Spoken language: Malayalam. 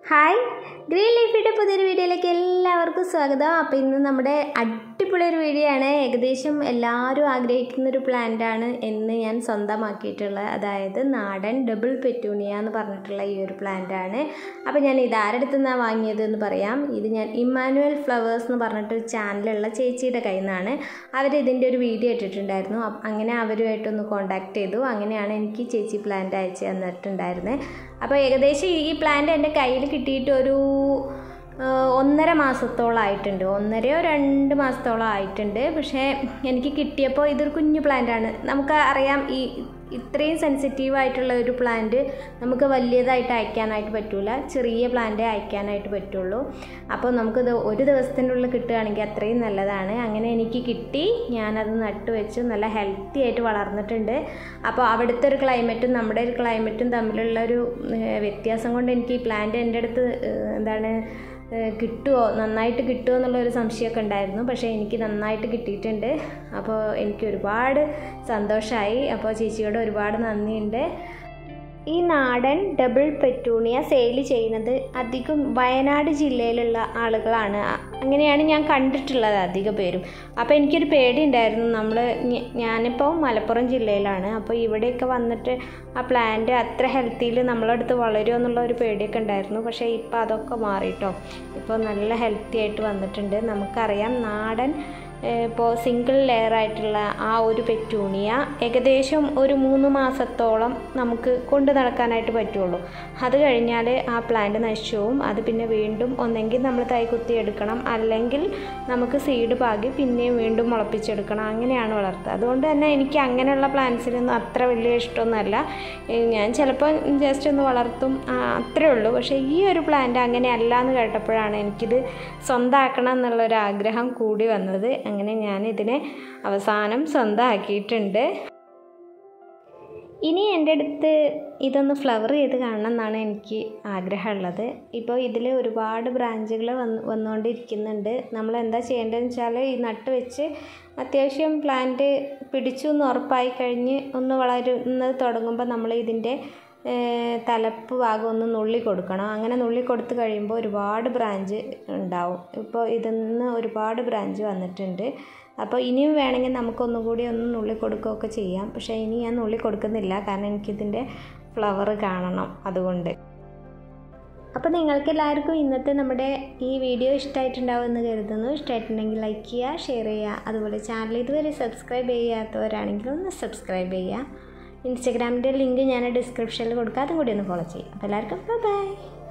ഹായ് ഗ്രീൻ ലീഫിയുടെ പുതിയൊരു വീഡിയോയിലേക്ക് എല്ലാവർക്കും സ്വാഗതം അപ്പോൾ ഇന്ന് നമ്മുടെ അടിപൊളി ഒരു വീഡിയോ ആണ് ഏകദേശം എല്ലാവരും ആഗ്രഹിക്കുന്ന ഒരു പ്ലാന്റ് ആണ് എന്ന് ഞാൻ സ്വന്തമാക്കിയിട്ടുള്ളത് അതായത് നാടൻ ഡബിൾ പെറ്റൂണിയ എന്ന് പറഞ്ഞിട്ടുള്ള ഈ ഒരു പ്ലാന്റ് ആണ് അപ്പോൾ ഞാൻ ഇത് ആരുടെ നിന്നാണ് വാങ്ങിയത് എന്ന് പറയാം ഇത് ഞാൻ ഇമ്മാനുവൽ ഫ്ലവേഴ്സ് എന്ന് പറഞ്ഞിട്ടൊരു ചാനലുള്ള ചേച്ചിയുടെ കയ്യിൽ നിന്നാണ് അവർ ഇതിൻ്റെ ഒരു വീഡിയോ ഇട്ടിട്ടുണ്ടായിരുന്നു അപ്പ- അങ്ങനെ അവരുമായിട്ടൊന്ന് കോണ്ടാക്ട് ചെയ്തു അങ്ങനെയാണ് എനിക്ക് ചേച്ചി പ്ലാന്റ് അയച്ചു തന്നിട്ടുണ്ടായിരുന്നത് അപ്പോൾ ഏകദേശം ഈ പ്ലാന്റ് എൻ്റെ കയ്യിൽ കിട്ടിയിട്ട് ഒരു ആ, ഒന്നര മാസത്തോളം ആയിട്ടുണ്ട് ഒന്നരയോ രണ്ട് മാസത്തോളം ആയിട്ടുണ്ട് പക്ഷേ എനിക്ക് കിട്ടിയപ്പോൾ ഇതൊരു കുഞ്ഞു പ്ലാന്റാണ് നമുക്ക് അറിയാം ഈ ഇത്രയും സെൻസിറ്റീവ് ആയിട്ടുള്ള ഒരു പ്ലാന്റ് നമുക്ക് വലിയതായിട്ട് അയക്കാനായിട്ട് പറ്റൂല ചെറിയ പ്ലാന്റേ അയക്കാനായിട്ട് പറ്റുള്ളൂ അപ്പോൾ നമുക്കിത് ഒരു ദിവസത്തിൻ്റെ ഉള്ളിൽ കിട്ടുകയാണെങ്കിൽ അത്രയും നല്ലതാണ് അങ്ങനെ എനിക്ക് കിട്ടി ഞാനത് നട്ട് വെച്ചു നല്ല ഹെൽത്തി ആയിട്ട് വളർന്നിട്ടുണ്ട് അപ്പോൾ അവിടുത്തെ ഒരു ക്ലൈമറ്റും നമ്മുടെ ഒരു ക്ലൈമറ്റും തമ്മിലുള്ള ഒരു ഏഹ്, വ്യത്യാസം കൊണ്ട് എനിക്ക് ഈ പ്ലാന്റ് എൻ്റെ അടുത്ത് ഏഹ്, എന്താണ് ഏഹ്, കിട്ടുമോ നന്നായിട്ട് കിട്ടുമോ എന്നുള്ളൊരു സംശയമൊക്കെ ഉണ്ടായിരുന്നു പക്ഷേ എനിക്ക് നന്നായിട്ട് കിട്ടിയിട്ടുണ്ട് അപ്പോൾ എനിക്ക് ഒരുപാട് സന്തോഷമായി അപ്പോൾ ചേച്ചിയോട് ഒരുപാട് നന്ദിയുണ്ട് ഈ നാടൻ ഡബിൾ പെറ്റൂണിയ സെയിൽ ചെയ്യുന്നത് അധികം വയനാട് ജില്ലയിലുള്ള ആളുകളാണ് അ- അങ്ങനെയാണ് ഞാൻ കണ്ടിട്ടുള്ളത് അധിക പേരും അപ്പോൾ എനിക്കൊരു പേടിയുണ്ടായിരുന്നു നമ്മൾ ഞാനിപ്പോൾ മലപ്പുറം ജില്ലയിലാണ് അപ്പോൾ ഇവിടെയൊക്കെ വന്നിട്ട് ആ പ്ലാന്റ് അത്ര ഹെൽത്തിയിൽ നമ്മളടുത്ത് വളരുമോ എന്നുള്ള ഒരു പേടിയൊക്കെ ഉണ്ടായിരുന്നു പക്ഷേ ഇപ്പോൾ അതൊക്കെ മാറിയിട്ടോ ഇപ്പോൾ നല്ല ഹെൽത്തി ആയിട്ട് വന്നിട്ടുണ്ട് നമുക്കറിയാം നാടൻ ഇപ്പോൾ സിംഗിൾ ലെയർ ആയിട്ടുള്ള ആ ഒരു പെറ്റൂണിയ ഏകദേശം ഒരു മൂന്ന് മാസത്തോളം നമുക്ക് കൊണ്ട് നടക്കാനായിട്ട് പറ്റുള്ളൂ അത് കഴിഞ്ഞാൽ ആ പ്ലാന്റ് നശിച്ചു പോവും അത് പിന്നെ വീണ്ടും ഒന്നെങ്കിൽ നമ്മൾ തൈ കുത്തി എടുക്കണം അല്ലെങ്കിൽ നമുക്ക് സീഡ് പാകി പിന്നെയും വീണ്ടും മുളപ്പിച്ചെടുക്കണം അങ്ങനെയാണ് വളർത്തുക അതുകൊണ്ട് തന്നെ എനിക്ക് അങ്ങനെയുള്ള പ്ലാന്റ്സിനൊന്നും അത്ര വലിയ ഇഷ്ടമൊന്നുമല്ല ഏ, ഞാൻ ചിലപ്പോൾ ജസ്റ്റ് ഒന്ന് വളർത്തും ആ, അത്രേ ഉള്ളൂ പക്ഷേ ഈ ഒരു പ്ലാന്റ് അങ്ങനെ അല്ല എന്ന് കേട്ടപ്പോഴാണ് എനിക്കിത് സ്വന്തമാക്കണം എന്നുള്ളൊരു ആഗ്രഹം കൂടി വന്നത് അങ്ങനെ ഞാൻ ഇതിനെ അവസാനം സ്വന്തമാക്കിയിട്ടുണ്ട് ഇനി എൻ്റെ അടുത്ത് ഇതൊന്ന് ഫ്ലവർ ചെയ്ത് കാണണം എന്നാണ് എനിക്ക് ആഗ്രഹമുള്ളത് ഇപ്പോൾ ഇതിൽ ഒരുപാട് ബ്രാഞ്ചുകൾ വന്ന് വന്നുകൊണ്ടിരിക്കുന്നുണ്ട് നമ്മൾ എന്താ ചെയ്യേണ്ടതെന്ന് വെച്ചാൽ ഈ നട്ട് വെച്ച് അത്യാവശ്യം പ്ലാന്റ് പിടിച്ചു എന്ന് ഉറപ്പായി കഴിഞ്ഞ് ഒന്ന് വളരുന്നത് തുടങ്ങുമ്പോൾ നമ്മൾ ഇതിൻ്റെ ഏഹ്, തലപ്പ് ഭാഗം ഒന്ന് നുള്ളി കൊടുക്കണം അങ്ങനെ നുള്ളി കൊടുത്ത് കഴിയുമ്പോൾ ഒരുപാട് ബ്രാഞ്ച് ഉണ്ടാവും ഇപ്പോൾ ഇതിൽ നിന്ന് ഒരുപാട് ബ്രാഞ്ച് വന്നിട്ടുണ്ട് അപ്പോൾ ഇനിയും വേണമെങ്കിൽ നമുക്കൊന്നും കൂടി ഒന്ന് നുള്ളി കൊടുക്കുകയൊക്കെ ചെയ്യാം പക്ഷേ ഇനി ഞാൻ നുള്ളി കൊടുക്കുന്നില്ല കാരണം എനിക്കിതിൻ്റെ ഫ്ലവർ കാണണം അതുകൊണ്ട് അപ്പോൾ നിങ്ങൾക്ക് എല്ലാവർക്കും ഇന്നത്തെ നമ്മുടെ ഈ വീഡിയോ ഇഷ്ടമായിട്ടുണ്ടാവും എന്ന് കരുതുന്നു ഇഷ്ടമായിട്ടുണ്ടെങ്കിൽ ലൈക്ക് ചെയ്യുക ഷെയർ ചെയ്യുക അതുപോലെ ചാനൽ ഇതുവരെ സബ്സ്ക്രൈബ് ചെയ്യാത്തവരാണെങ്കിൽ ഒന്ന് സബ്സ്ക്രൈബ് ചെയ്യുക ഇൻസ്റ്റഗ്രാമിൻ്റെ ലിങ്ക് ഞാൻ ഡിസ്ക്രിപ്ഷനിൽ കൊടുക്കാം അതും കൂടി ഒന്ന് ഫോളോ ചെയ്യാം അപ്പോൾ എല്ലാവർക്കും ബൈ